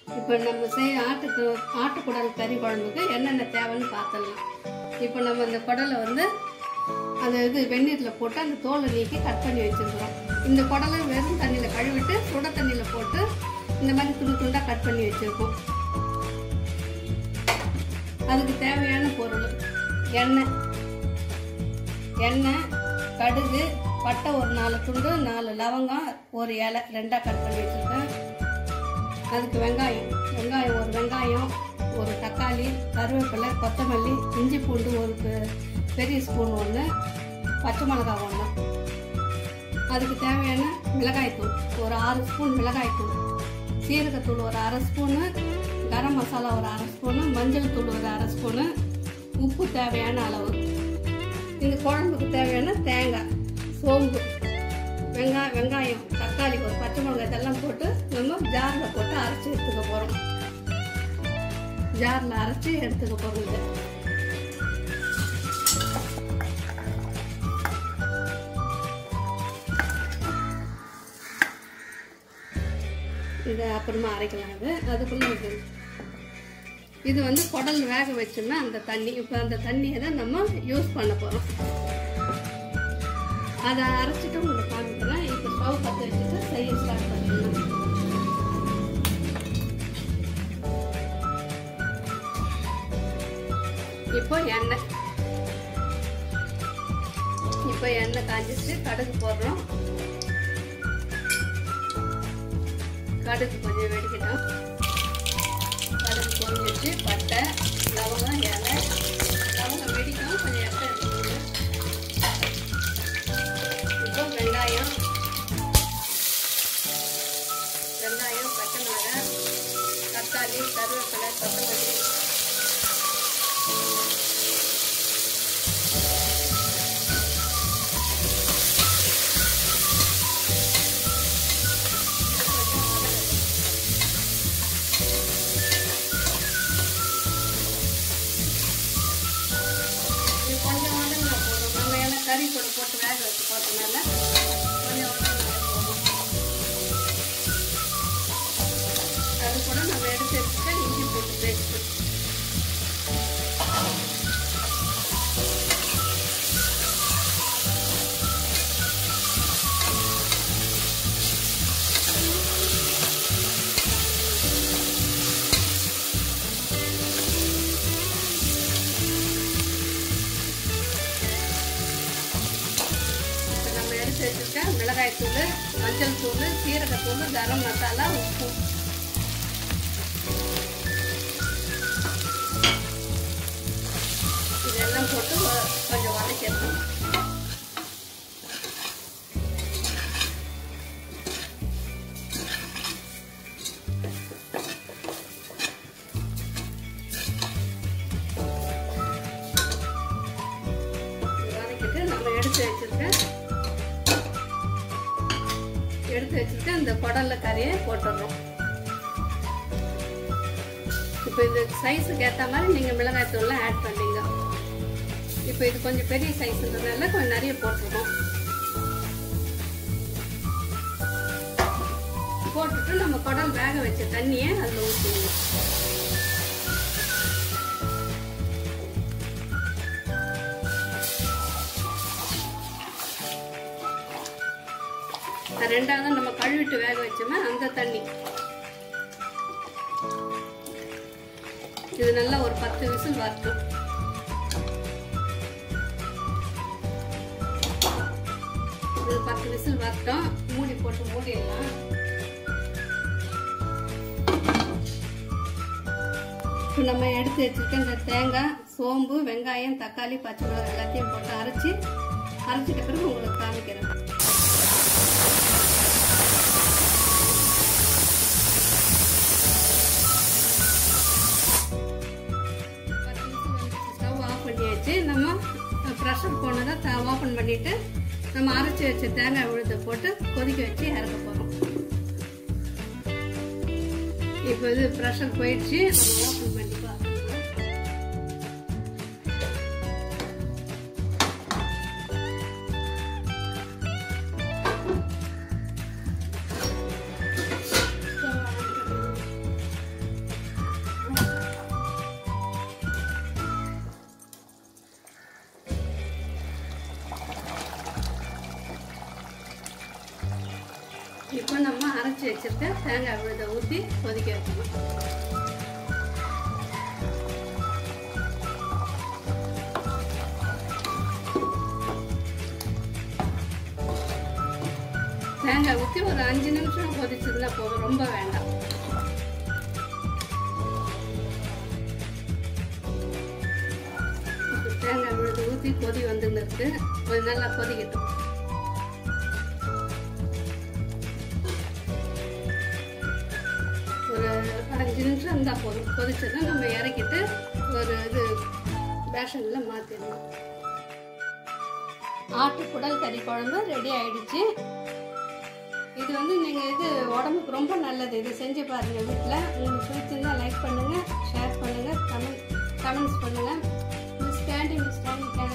இப்போ நம்ம செய்ய ஆட்டுக்கு ஆட்டுக்குடல் கறி குழம்புக்கு என்னென்ன தேவைன்னு பார்த்துடலாம் இப்போ நம்ம இந்த குடலை வந்து அந்த இது வெந்நீரில் போட்டு அந்த தோலை நீக்கி கட் பண்ணி வச்சுருக்கிறோம் இந்த குடலை வெறும் தண்ணியில் கழுவிட்டு சுட தண்ணியில் போட்டு இந்த மாதிரி துண்டு துண்டாக கட் பண்ணி வச்சுருக்கோம் அதுக்கு தேவையான பொருள் எண்ணெய் எண்ணெய் கடுகு பட்டை ஒரு நாலு துண்டு நாலு லவங்கம் ஒரு இலை ரெண்டாக கட் பண்ணி வச்சுருக்கேன் அதுக்கு வெங்காயம் வெங்காயம் ஒரு வெங்காயம் ஒரு தக்காளி கருவேப்பிலை கொத்தமல்லி இஞ்சி பூண்டு ஒரு பெ- பெரிய ஸ்பூன் ஒன்று பச்சை மிளகாய் ஒன்று அதுக்கு தேவையான மிளகாய்த்தூள் ஒரு ஆறு ஸ்பூன் மிளகாய்த்தூள் சீரகத்தூள் ஒரு அரை ஸ்பூனு கரம் மசாலா ஒரு அரை ஸ்பூனு மஞ்சள் தூள் ஒரு அரை ஸ்பூனு உப்பு தேவையான அளவு இந்த குழம்புக்கு தேவையான தேங்காய் சோம்பு வெங்காயம் வெங்காயம் தக்காளி ஒரு பச்சை மிளகாய் இதெல்லாம் போட்டு நம்ம ஜாரில் போட்டு அரைச்சி எடுத்துக்க போகிறோம் ஜாரில் அரைச்சி எடுத்துக்க போகிறோம் இதை இதை அப்புறமா அரைக்கலாம் அது அதுக்குள்ளே இது இது வந்து குடல் வேக வச்சோம்னா அந்த தண்ணி இப்போ அந்த தண்ணியை தான் நம்ம யூஸ் பண்ண போகிறோம் அதை அரைச்சிட்டு உங்களுக்கு காமிக்கிறேன் இப்போ ஸ்டவ் பற்ற வச்சுட்டு செய்ய ஸ்டார்ட் பண்ணிடலாம் இப்போ எண்ணெய் இப்போ எண்ணெய் காஞ்சிச்சு கடுகு போடுறோம் கடுகு கொஞ்சம் வெடிக்கட்டும் கடுகு பொரிஞ்சிச்சு பட்டை லவங்கம் இலை லவங்கம் வெடிக்கும் கொஞ்சம் எண்ணெய் எடுத்துக்கோங்க இப்போ வெங்காயம் வெங்காயம் பச்சை மிளகாய் தக்காளி கருவேப்பிலை கொத்தமல்லி இது கொஞ்சம் வதங்கினா போதும் நம்ம ஏன்னா கறி கூட போட்டு வேக வச்சு போட்டனால கொஞ்சம் வதங்கினா போதும் அது கூட நம்ம எடுத்து வச்சுட்டு இஞ்சி போட்டு பேஸ்ட்டு இப்போ நம்ம எடுத்து வச்சுருக்க மிளகாய் தூள் மஞ்சள் தூள் சீரகத்தூள் கரம் மசாலா உப்பு இதெல்லாம் போட்டு வ- கொஞ்சம் வதக்கிடணும் வதக்கிட்டு நம்ம எடுத்து வச்சிருக்க எடுத்து வச்சுட்டு இந்த குடல்ல கறியை போட்டுடுறோம் இப்போ இது சைஸுக்கு ஏற்ற மாதிரி நீங்கள் மிளகாய் தூள்லாம் ஆட் பண்ணீங்க இப்போ இது கொஞ்சம் பெரிய சைஸ்ன்றதுனால கொஞ்சம் நிறைய போட்டுருக்கோம் போட்டுட்டு நம்ம குடல் வேக வச்ச தண்ணியை அதில் ஊற்றிடணும் ரெண்டாவது நம்ம கழுவிட்டு வேக வச்சோமே அந்த தண்ணி இது நல்லா ஒரு பத்து விசில் வரட்டும் இது பத்து விசில் வரட்டும் மூடி போட்டு மூடிடலாம் இப்போ நம்ம எடுத்து வச்சிருக்க இந்த தேங்காய் சோம்பு வெங்காயம் தக்காளி பச்சை மிளகாய் எல்லாத்தையும் போட்டு அரைச்சி அரைச்சிட்ட பிறகு உங்களுக்கு காமிக்கிறேன் ஸ்டவ் ஆஃப் பண்ணியாச்சு நம்ம ப்ரெஷர் போனதை ஓப்பன் பண்ணிட்டு நம்ம அரைச்சி வச்ச தேங்காய் விழுதை போட்டு கொதிக்க வச்சு இறக்க போகிறோம் இப்போ இது ப்ரெஷர் போயிடுச்சு நம்ம ஓப்பன் பண்ணி பார்க்கலாம் அரைச்சி வச்சுருக்க தேங்காய் விழுதை ஊற்றி கொதிக்க வைக்கணும் தேங்காய் ஊற்றி ஒரு அஞ்சு நிமிஷம் கொதிச்சதுன்னா போதும் ரொம்ப வேண்டாம் இப்போ தேங்காய் விழுது ஊற்றி கொதி வந்துன்னு இருக்கு கொஞ்சம் நல்லா கொதிக்கட்டும் ஒரு அஞ்சு நிமிஷம் இருந்தால் போதும் கொதிச்சதுன்னா நம்ம இறக்கிட்டு ஒரு இது பேஷனில் மாற்றிடணும் ஆட்டு குடல் கறி குழம்பு ரெடி ஆயிடுச்சு இது வந்து நீங்கள் இது உடம்புக்கு ரொம்ப நல்லது இது செஞ்சு பாருங்கள் வீட்டில் உங்களுக்கு பிடிச்சிருந்தா லைக் பண்ணுங்கள் ஷேர் பண்ணுங்கள் கமெண்ட் கமெண்ட்ஸ் பண்ணுங்கள் மிஸ் கேண்டி மிஸ் கேண்டி